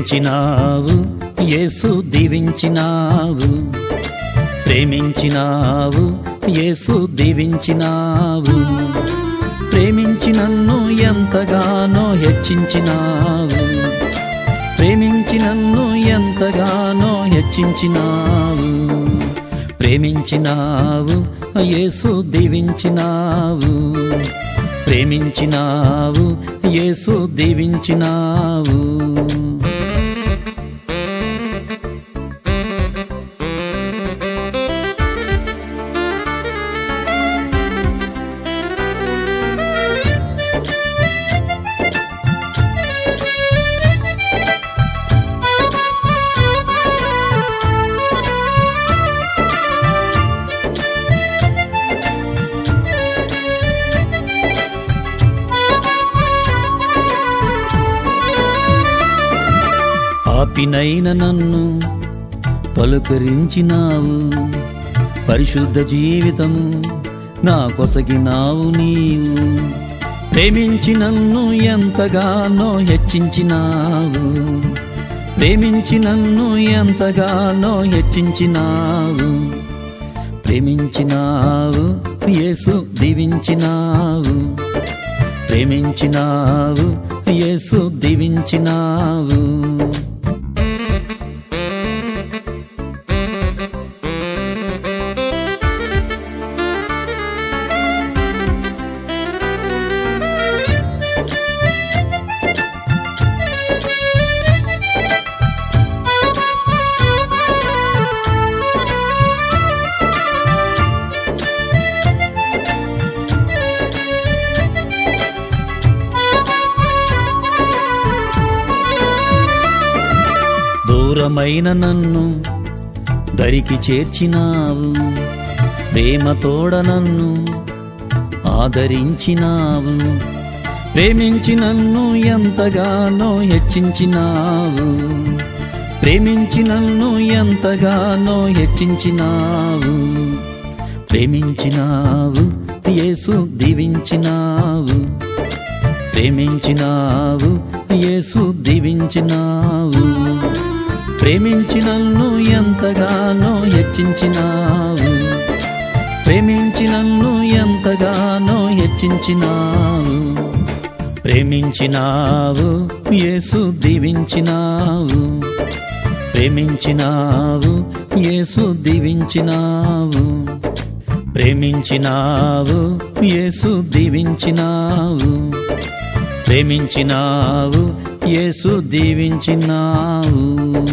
ప్రేమించినావు యేసు దీవించినావు ప్రేమించినావు యేసు దీవించినావు ప్రేమించి నన్ను ఎంతగానో హెచ్చించినావు ప్రేమించి నన్ను ఎంతగానో హెచ్చించినావు ప్రేమించినావు యేసు దీవించినావు ప్రేమించినావు యేసు దీవించినావు పాపినైన నన్ను పలుకరించినావు పరిశుద్ధ జీవితము నా కొసగినావు నీవు ప్రేమించి నన్ను ఎంతగానో హెచ్చించినావు ప్రేమించి నన్ను ఎంతగానో హెచ్చించినావు ప్రేమించినావు యేసు దీవించినావు ప్రేమించినావు యేసు దీవించినావు దూరమైన నన్ను దరికి చేర్చినావు ప్రేమతోడ నన్ను ఆదరించినావు ప్రేమించి నన్ను ఎంతగానో హెచ్చించినావు ప్రేమించి నన్ను ఎంతగానో హెచ్చించినావు ప్రేమించినావు యేసు దీవించినావు ప్రేమించినావు యేసు దీవించినావు ప్రేమించి నన్ను ఎంతగానో హెచ్చించినావు ప్రేమించి నన్ను ఎంతగానో హెచ్చించినావు ప్రేమించినావు యేసు దీవించినావు ప్రేమించినావు యేసు దీవించినావు ప్రేమించినావు యేసు దీవించినావు ప్రేమించినావు యేసు దీవించినావు